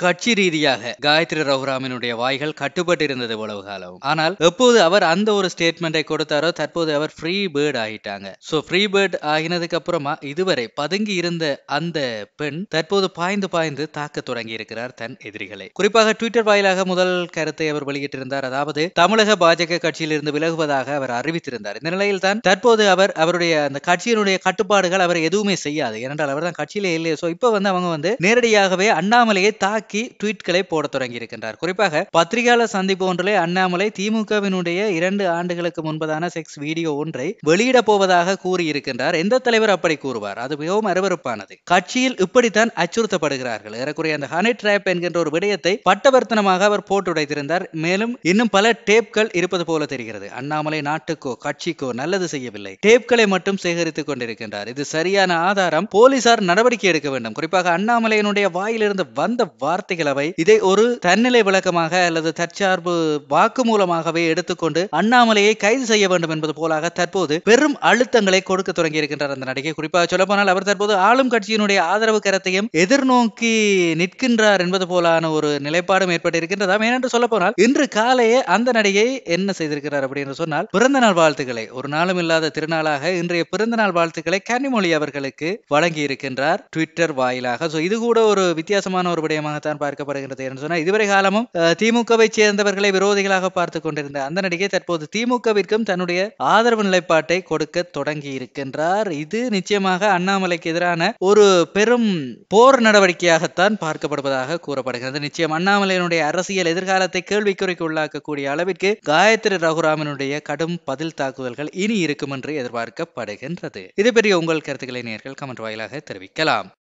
கட்சி ரீதியாக காயத்ரி ரகுராமனுடைய வாய்கள் கட்டுப்பட்டு இருந்தது இவ்வளவு காலம் ஆனால் எப்போது அவர் அந்த ஒரு ஸ்டேட்மெண்ட்டை கொடுத்தாரோ தற்போது அவர் ஃப்ரீ பேர்ட் ஆகிட்டாங்க சோ ஃப்ரீ பேர்ட் ஆகினதுக்கு அப்புறமா இதுவரை பதுங்கி இருந்த அந்த பெண் தற்போது பாய்ந்து பாய்ந்து தாக்க தொடங்கி இருக்கிறார் தன் எதிரிகளை குறிப்பாக ட்விட்டர் வாயிலாக முதல் கருத்தை அவர் வெளியிட்டிருந்தார் அதாவது தமிழக பாஜக கட்சியிலிருந்து விலகுவதாக அவர் அறிவித்திருந்தார் இந்த நிலையில் தான் தற்போது அவர் அவருடைய அந்த கட்சியினுடைய கட்டுப்பாடுகள் அவர் எதுவுமே செய்யாது ஏனென்றால் அவர் தான் கட்சியிலே இல்லையே சோ இப்போ வந்து அவங்க வந்து நேரடியாகவே அண்ணாமலையை தாக்கி ட்வீட்களை போட தொடங்கி இருக்கின்றார் குறிப்பாக பத்திரிகையாளர் சந்திப்பு ஒன்றிலே அண்ணாமலை திமுகவினுடைய இரண்டு ஆண்டுகளுக்கு முன்பதான செக்ஸ் வீடியோ ஒன்றை வெளியிட போவதாக கூறியிருக்கின்றார் எந்த தலைவர் அப்படி கூறுவார் அது மிகவும் அருவருப்பானது கட்சியில் இப்படித்தான் அச்சுறுத்தப்படுகிறார்கள் ஏறக்குறைய அந்த ஹனி ட்ராப் என்கின்ற ஒரு விடயத்தை பட்டவர்த்தனமாக அவர் போட்டு உடைத்திருந்தார் மேலும் இன்னும் பல டேப்கள் இருப்பது போல தெரிகிறது அண்ணாமலை நாட்டுக்கோ கட்சிக்கோ நல்லது செய்யவில்லை டேப்களை மட்டும் சேகரித்துக் கொண்டிருக்கின்றார் இது சரியான ஆதாரம் போலீசார் நடவடிக்கை எடுக்க வேண்டும் குறிப்பாக அண்ணாமலையினுடைய வாயிலிருந்து வந்த வார்த்தைகள் அவை இதை ஒரு தன்னிலை விளக்கமாக அல்லது தற்சார்பு வாக்குமூலமாகவே எடுத்துக்கொண்டு அண்ணாமலையை கைது செய்ய வேண்டும் என்பது போலாக தற்போது பெரும் அழுத்தங்களை கொடுக்க தொடங்கி இருக்கின்றார் அந்த நடிகை குறிப்பாக சொல்லப்போனால் அவர் தற்போது ஆளும் கட்சியினுடைய ஆதரவு கரத்தையும் எதிர்நோக்கி நிற்கின்றார் என்பது போலான ஒரு நிலைப்பாடும் ஏற்பட்டிருக்கின்றதாம் ஏனென்று சொல்ல போனால் இன்று காலையே அந்த நடிகை என்ன செய்திருக்கிறார் அப்படின்னு சொன்னால் பிறந்த நாள் வாழ்த்துக்களை ஒரு நாளும் இல்லாத திருநாளாக இன்றைய பிறந்த நாள் வாழ்த்துக்களை கன்னிமொழி அவர்களுக்கு வழங்கி இருக்கின்றார் ட்விட்டர் வாயிலாக சோ இது கூட ஒரு வித்தியாசமான ஒரு விடயமாகத்தான் பார்க்கப்படுகிறது என்று சொன்னால் இதுவரை காலமும் அஹ், திமுகவை சேர்ந்தவர்களை விரோதிகளாக பார்த்து கொண்டிருந்த அந்த நடிகை தற்போது திமுகவிற்கும் தன்னுடைய ஆதரவு நிலைப்பாட்டை கொடுக்க தொடங்கி இருக்கின்றார் இது நிச்சயமாக அண்ணாமலைக்கு எதிரான ஒரு பெரும் போர் நடவடிக்கையாகத்தான் பார்க்கப்படுவதாக கூறப்படுகிறது நிச்சயம் அண்ணாமலையினுடைய அரசியல் எதிர்காலத்தை கேள்விக்குறைக்கு உள்ளாக்கக்கூடிய அளவிற்கு காயத்ரி ரகுராமனுடைய கடும் பதில் தாக்குதல்கள் இனி இருக்கும் என்று எதிர்பார்க்கப்படுகின்றது இது பற்றிய உங்கள் கருத்துக்களை நேர்கள் கமெண்ட் வாயிலாக தெரிவிக்கலாம்